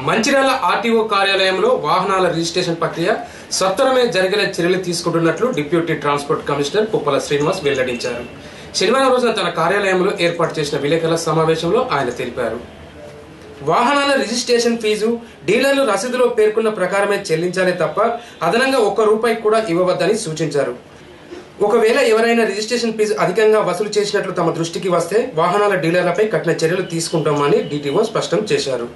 Mancherial RTO కార్యాలయంలో వాహనాల registration ప్రక్రియ సత్వరమే జరిగేలా చర్యలు తీసుకుంటున్నట్లు deputy transport commissioner Puppala Srinivas వెల్లడించారు శనివారం రోజున తన కార్యాలయంలో ఏర్పాటు చేసిన విలేకరుల సమావేశంలో ఆయన తెలిపారు వాహనాల రిజిస్ట్రేషన్ ఫీజు డీలర్లు రసీదులో పేర్కొన్న ప్రకారమే చెల్లించాలే తప్ప అదనంగా ఒక్క రూపాయి కూడా ఇవ్వవద్దని సూచించారు ఒకవేళ ఎవరైనా రిజిస్ట్రేషన్ ఫీజు అధికంగా వసూలు చేసినట్లు తమ దృష్టికి వస్తే వాహనాల డీలర్లపై కఠిన చర్యలు తీసుకుంటామని డీటీఓ స్పష్టం చేశారు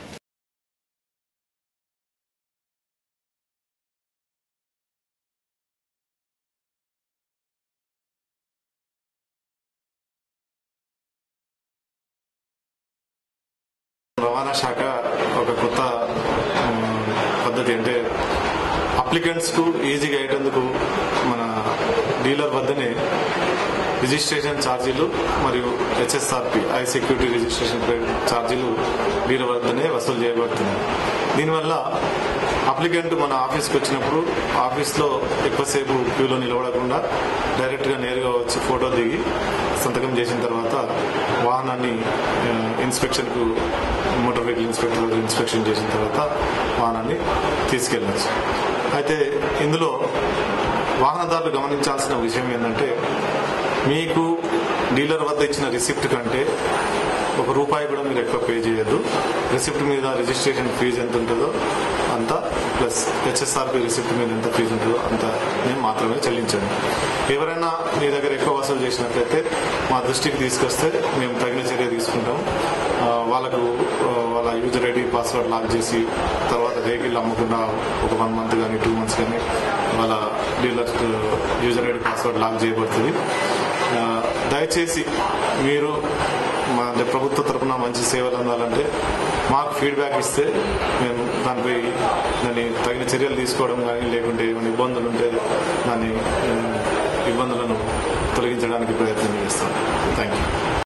రవాణా శాఖ ఒక కొత్త ఉమ్, పద్ధతి అంటే అప్లికెంట్స్ కు ఈజీగా అయ్యేందుకు మన డీలర్ వద్దనే రిజిస్ట్రేషన్ ఛార్జీలు మరియు హెచ్ఎస్ఆర్పి ఐ సెక్యూరిటీ రిజిస్ట్రేషన్ ఛార్జీలు డీలర్ వద్దనే వసూలు చేయబడుతున్నాయి దీనివల్ల అప్లికెంట్ మన ఆఫీస్కి వచ్చినప్పుడు ఆఫీస్లో ఎక్కువసేపు క్యూలో నిలబడకుండా డైరెక్ట్గా నేరుగా వచ్చి ఫోటో దిగి సంతకం చేసిన తర్వాత వాహనాన్ని ఆ, ఇన్స్పెక్షన్కు మోటార్ వెహికల్ ఇన్స్పెక్టర్ గారు ఇన్స్పెక్షన్ చేసిన తర్వాత వాహనాన్ని తీసుకెళ్ళచ్చు అయితే ఇందులో వాహనదారులు గమనించాల్సిన విషయం ఏంటంటే మీకు డీలర్ వద్ద ఇచ్చిన రిసిప్ట్ కంటే ఒక రూపాయి కూడా మీరు ఎక్కువ పే చేయొద్దు రిసిప్ట్ మీద రిజిస్ట్రేషన్ ఫీజు ఎంత ఉంటుందో అంత ప్లస్ హెచ్ఎస్ఆర్పి రిసిప్ట్ మీద ఎంత ఫీజు ఉంటుందో అంత నేను మాత్రమే చెల్లించండి ఎవరైనా మీ దగ్గర ఎక్కువ వసూలు చేసినట్లయితే మా దృష్టికి తీసుకొస్తే మేము తగిన చర్య తీసుకుంటాం ఆ, వాళ్ళకు ఆ, వాళ్ళ యూజర్ ఐడి పాస్వర్డ్ లాక్ చేసి తర్వాత వెహికల్ అమ్మకుండా ఒక వన్ మంత్ కానీ టూ మంత్స్ కానీ వాళ్ళ dealer user ID password lock చేయబడుతుంది ఆ, దయచేసి మీరు మా అంటే ప్రభుత్వ తరపున మంచి సేవలు అందాలంటే మాకు ఫీడ్బ్యాక్ ఇస్తే మేము దానిపై దాన్ని తగిన చర్యలు తీసుకోవడం కానీ లేకుంటే ఏమైనా ఇబ్బందులు ఉంటే దాన్ని ఆ, ఇబ్బందులను తొలగించడానికి ప్రయత్నం చేస్తాం థ్యాంక్ యూ